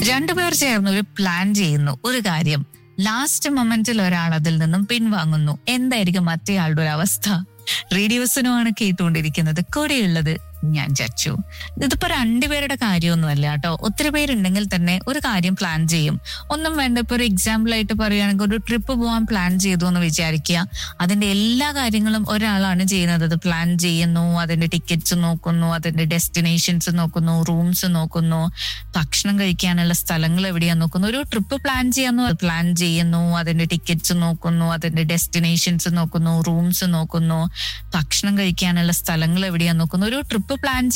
രണ്ടുപേർ ചേർന്ന് ഒരു പ്ലാൻ ചെയ്യുന്നു ഒരു കാര്യം ലാസ്റ്റ് മൊമെന്റിൽ ഒരാൾ അതിൽ നിന്നും പിൻവാങ്ങുന്നു എന്തായിരിക്കും മറ്റേയാളുടെ ഒരു അവസ്ഥ റേഡിയോസിനുമാണ് കേട്ടുകൊണ്ടിരിക്കുന്നത് കൂടെയുള്ളത് ഞാൻ ചച്ചു ഇതിപ്പോ രണ്ടുപേരുടെ കാര്യമൊന്നുമല്ല കേട്ടോ ഒത്തിരി പേരുണ്ടെങ്കിൽ തന്നെ ഒരു കാര്യം പ്ലാൻ ചെയ്യും ഒന്നും വേണ്ട ഇപ്പൊ ഒരു എക്സാമ്പിൾ ആയിട്ട് പറയുകയാണെങ്കിൽ ഒരു ട്രിപ്പ് പോകാൻ പ്ലാൻ ചെയ്തു എന്ന് വിചാരിക്കുക അതിന്റെ എല്ലാ കാര്യങ്ങളും ഒരാളാണ് ചെയ്യുന്നത് അത് പ്ലാൻ ചെയ്യുന്നു അതിന്റെ ടിക്കറ്റ്സ് നോക്കുന്നു അതിന്റെ ഡെസ്റ്റിനേഷൻസ് നോക്കുന്നു റൂംസ് നോക്കുന്നു ഭക്ഷണം കഴിക്കാനുള്ള സ്ഥലങ്ങൾ എവിടെയാന്ന് നോക്കുന്നു ഒരു ട്രിപ്പ് പ്ലാൻ ചെയ്യാന്ന് പ്ലാൻ ചെയ്യുന്നു അതിന്റെ ടിക്കറ്റ്സ് നോക്കുന്നു അതിന്റെ ഡെസ്റ്റിനേഷൻസ് നോക്കുന്നു റൂംസ് നോക്കുന്നു ഭക്ഷണം കഴിക്കാനുള്ള സ്ഥലങ്ങൾ എവിടെയാന്ന് നോക്കുന്നു ഒരു ട്രിപ്പ് പ്ലാൻ